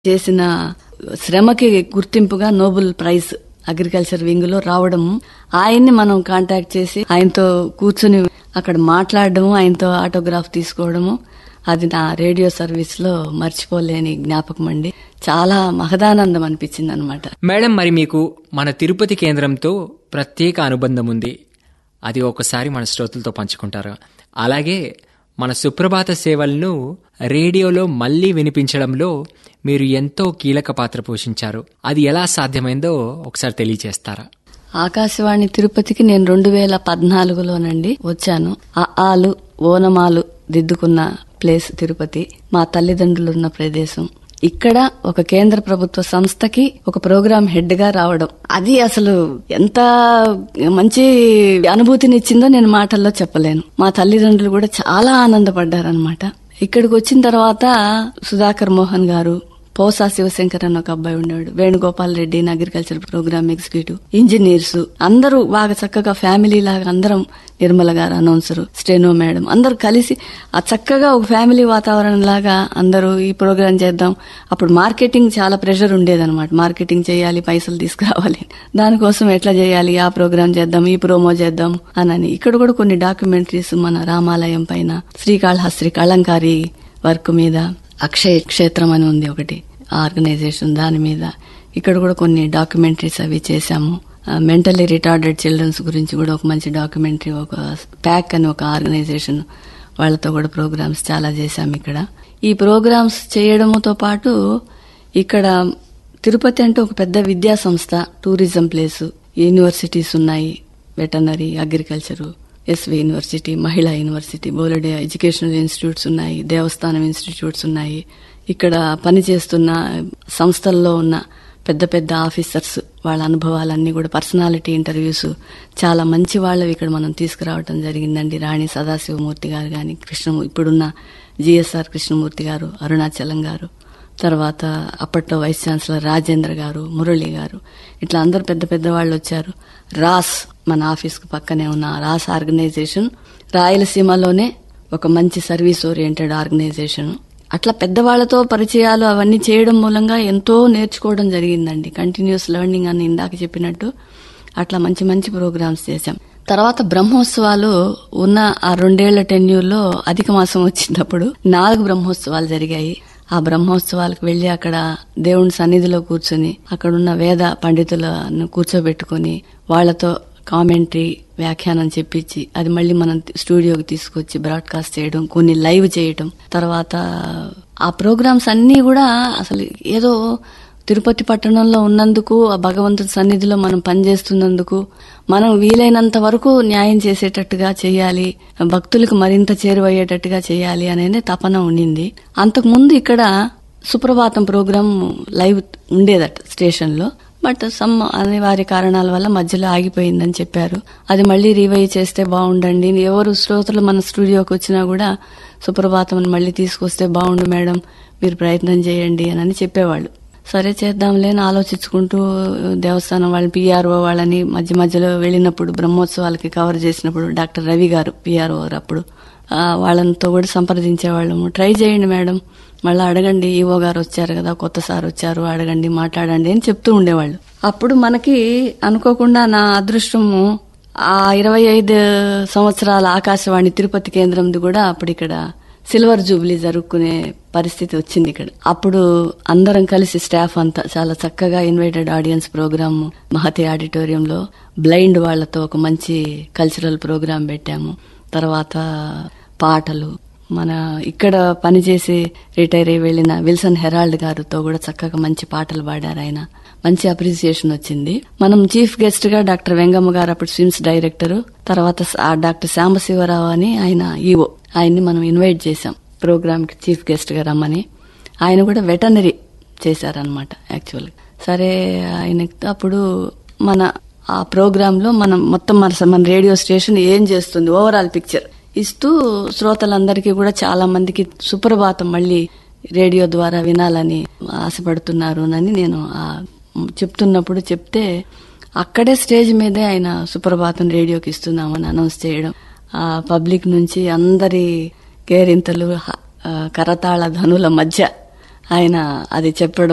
చేసిన శ్రమకి గుర్తింపుగా Nobel prize agriculture wing లో రావడం ఆయన్ని మనం కాంటాక్ట్ చేసి ఆయనతో కూర్చుని అక్కడ మాట్లాడడము ఆయనతో ఆటోగ్రాఫ్ తీసుకోవడము అది నా రేడియో సర్వీస్ లో మర్చిపోలేని జ్ఞాపకం అండి చాలా మహదానందం అనిపించింది అనమాట మేడం మరి మీకు మన తిరుపతి కేంద్రంతో ప్రత్యేక అనుబంధం ఉంది అది ఒకసారి మన శ్రోతలతో పంచుకుంటారు అలాగే మన సుప్రభాత సేవలను రేడియోలో మళ్ళీ వినిపించడంలో మీరు ఎంతో కీలక పాత్ర పోషించారు అది ఎలా సాధ్యమైందో ఒకసారి తెలియజేస్తారా ఆకాశవాణి తిరుపతికి నేను రెండు వేల పద్నాలుగులోనండి వచ్చాను ఆ ఆలు ఓనమాలు దిద్దుకున్న ప్లేస్ తిరుపతి మా తల్లిదండ్రులు ఉన్న ప్రదేశం ఇక్కడ ఒక కేంద్ర ప్రభుత్వ సంస్థకి ఒక ప్రోగ్రాం హెడ్ గా రావడం అది అసలు ఎంత మంచి అనుభూతినిచ్చిందో నేను మాటల్లో చెప్పలేను మా తల్లిదండ్రులు కూడా చాలా ఆనందపడ్డారనమాట ఇక్కడికి వచ్చిన తర్వాత సుధాకర్ మోహన్ గారు పోసా శివశంకర్ అని ఒక అబ్బాయి ఉండేవాడు Venugopal Reddy agriculture program executive engineers అందరూ బాగా చక్కగా ఫ్యామిలీ లాగా అందరం నిర్మల గారు అనౌన్సర్ స్టెనో మేడం అందరూ కలిసి ఆ చక్కగా ఒక ఫ్యామిలీ వాతావరణం లాగా అందరూ ఈ ప్రోగ్రాం చేద్దాం అప్పుడు మార్కెటింగ్ చాలా ప్రెషర్ ఉండేదన్నమాట మార్కెటింగ్ చేయాలి పైసలు తీసుకురావాలి దానికోసం ఎట్లా చేయాలి ఆ ప్రోగ్రాం చేద్దాం ఈ ప్రోమో చేద్దాం అని ఇక్కడ కూడా కొన్ని డాక్యుమెంటరీస్ మన రామాలయం పైన శ్రీకాళహస్త్రి కళంకారి వర్క్ మీద అక్షయ క్షేత్రం అని ఉంది ఒకటి ఆర్గనైజేషన్ దాని మీద ఇక్కడ కూడా కొన్ని డాక్యుమెంటరీస్ అవి చేశాము మెంటలీ రిటార్డెడ్ చిల్డ్రన్స్ గురించి కూడా ఒక మంచి డాక్యుమెంటరీ ఒక ప్యాక్ అని ఒక ఆర్గనైజేషన్ వాళ్ళతో కూడా ప్రోగ్రామ్స్ చాలా చేశాం ఇక్కడ ఈ ప్రోగ్రామ్స్ చేయడముతో పాటు ఇక్కడ తిరుపతి అంటే ఒక పెద్ద విద్యా సంస్థ టూరిజం ప్లేస్ యూనివర్సిటీస్ ఉన్నాయి వెటనరీ అగ్రికల్చరు ఎస్వి యూనివర్సిటీ మహిళా యూనివర్సిటీ బోలెడే ఎడ్యుకేషనల్ ఇన్స్టిట్యూట్స్ ఉన్నాయి దేవస్థానం ఇన్స్టిట్యూట్స్ ఉన్నాయి ఇక్కడ పనిచేస్తున్న సంస్థల్లో ఉన్న పెద్ద పెద్ద ఆఫీసర్స్ వాళ్ళ అనుభవాలన్నీ కూడా పర్సనాలిటీ ఇంటర్వ్యూస్ చాలా మంచి వాళ్ళవి ఇక్కడ మనం తీసుకురావడం జరిగిందండి రాణి సదాశివమూర్తి గారు కానీ కృష్ణ ఇప్పుడున్న జిఎస్ఆర్ కృష్ణమూర్తి గారు అరుణాచలం గారు తర్వాత అప్పట్లో వైస్ ఛాన్సలర్ రాజేంద్ర గారు మురళి గారు ఇట్లా అందరు పెద్ద పెద్ద వాళ్ళు వచ్చారు రాస్ మన ఆఫీస్ కు పక్కనే ఉన్న రాస్ ఆర్గనైజేషన్ రాయలసీమలోనే ఒక మంచి సర్వీస్ ఓరియంటెడ్ ఆర్గనైజేషన్ అట్లా పెద్దవాళ్లతో పరిచయాలు అవన్నీ చేయడం మూలంగా ఎంతో నేర్చుకోవడం జరిగిందండి కంటిన్యూస్ లెర్నింగ్ అని ఇందాక చెప్పినట్టు అట్లా మంచి మంచి ప్రోగ్రామ్స్ చేశాం తర్వాత బ్రహ్మోత్సవాలు ఉన్న ఆ రెండేళ్ల టెన్యూర్లో అధిక మాసం వచ్చినప్పుడు నాలుగు బ్రహ్మోత్సవాలు జరిగాయి ఆ బ్రహ్మోత్సవాలకు వెళ్లి అక్కడ దేవుని సన్నిధిలో కూర్చుని అక్కడున్న వేద పండితులను కూర్చోబెట్టుకుని వాళ్లతో కామెంటరీ వ్యాఖ్యానం చెప్పించి అది మళ్ళీ మనం స్టూడియోకి తీసుకొచ్చి బ్రాడ్కాస్ట్ చేయడం కొన్ని లైవ్ చేయడం తర్వాత ఆ ప్రోగ్రామ్స్ అన్నీ కూడా అసలు ఏదో తిరుపతి పట్టణంలో ఉన్నందుకు ఆ భగవంతుడి సన్నిధిలో మనం పనిచేస్తున్నందుకు మనం వీలైనంత వరకు న్యాయం చేసేటట్టుగా చేయాలి భక్తులకు మరింత చేరువయ్యేటట్టుగా చేయాలి అనే తపన ఉండింది అంతకుముందు ఇక్కడ సుప్రభాతం ప్రోగ్రాం లైవ్ ఉండేదట స్టేషన్ లో బట్ సమ్ అనివార్య కారణాల వల్ల మధ్యలో ఆగిపోయిందని చెప్పారు అది మళ్ళీ రీవైవ్ చేస్తే బాగుండండి ఎవరు శ్రోతలు మన స్టూడియోకి వచ్చినా కూడా సుప్రభాతం మళ్ళీ తీసుకొస్తే బాగుండు మేడం మీరు ప్రయత్నం చేయండి అని చెప్పేవాళ్ళు సరే చేద్దాంలే అని ఆలోచించుకుంటూ దేవస్థానం వాళ్ళని పిఆర్ఓ వాళ్ళని మధ్య మధ్యలో వెళ్ళినప్పుడు బ్రహ్మోత్సవాలకి కవర్ చేసినప్పుడు డాక్టర్ రవి గారు పిఆర్ఓ గారు అప్పుడు వాళ్ళతో కూడా సంప్రదించేవాళ్ళము ట్రై చేయండి మేడం మళ్ళీ అడగండి ఈవో గారు వచ్చారు కదా కొత్త సార్ వచ్చారు అడగండి మాట్లాడండి అని చెప్తూ ఉండేవాళ్ళు అప్పుడు మనకి అనుకోకుండా నా అదృష్టము ఆ ఇరవై ఐదు సంవత్సరాల ఆకాశవాణి తిరుపతి కేంద్రంది కూడా అప్పుడు ఇక్కడ సిల్వర్ జూబ్లీ జరుపుకునే పరిస్థితి వచ్చింది ఇక్కడ అప్పుడు అందరం కలిసి స్టాఫ్ అంతా చాలా చక్కగా ఇన్వైటెడ్ ఆడియన్స్ ప్రోగ్రామ్ మహతి ఆడిటోరియంలో బ్లైండ్ వాళ్లతో ఒక మంచి కల్చరల్ ప్రోగ్రాం పెట్టాము తర్వాత పాటలు మన ఇక్కడ పనిచేసి రిటైర్ అయి వెళ్లిన విల్సన్ హెరాల్డ్ గారితో కూడా చక్కగా మంచి పాటలు పాడారు ఆయన మంచి అప్రిసియేషన్ వచ్చింది మనం చీఫ్ గెస్ట్ గా డాక్టర్ వెంగమ్మ గారు అప్పుడు స్విమ్స్ డైరెక్టర్ తర్వాత డాక్టర్ సాంబశివరావు అని ఆయన ఈవో ఆయన్ని మనం ఇన్వైట్ చేశాం ప్రోగ్రామ్ కి చీఫ్ గెస్ట్ గా రమ్మని ఆయన కూడా వెటనరీ చేశారనమాట యాక్చువల్ సరే ఆయన అప్పుడు మన ఆ ప్రోగ్రామ్ లో మనం మొత్తం మన మన రేడియో స్టేషన్ ఏం చేస్తుంది ఓవరాల్ పిక్చర్ ఇస్తూ శ్రోతలందరికీ కూడా చాలా మందికి సుప్రభాతం మళ్ళీ రేడియో ద్వారా వినాలని ఆశపడుతున్నారు అని నేను చెప్తున్నప్పుడు చెప్తే అక్కడే స్టేజ్ మీదే ఆయన సుప్రభాతం రేడియోకి ఇస్తున్నామని అనౌన్స్ చేయడం ఆ పబ్లిక్ నుంచి అందరి కేరింతలు కరతాళ ధనుల మధ్య ఆయన అది చెప్పడం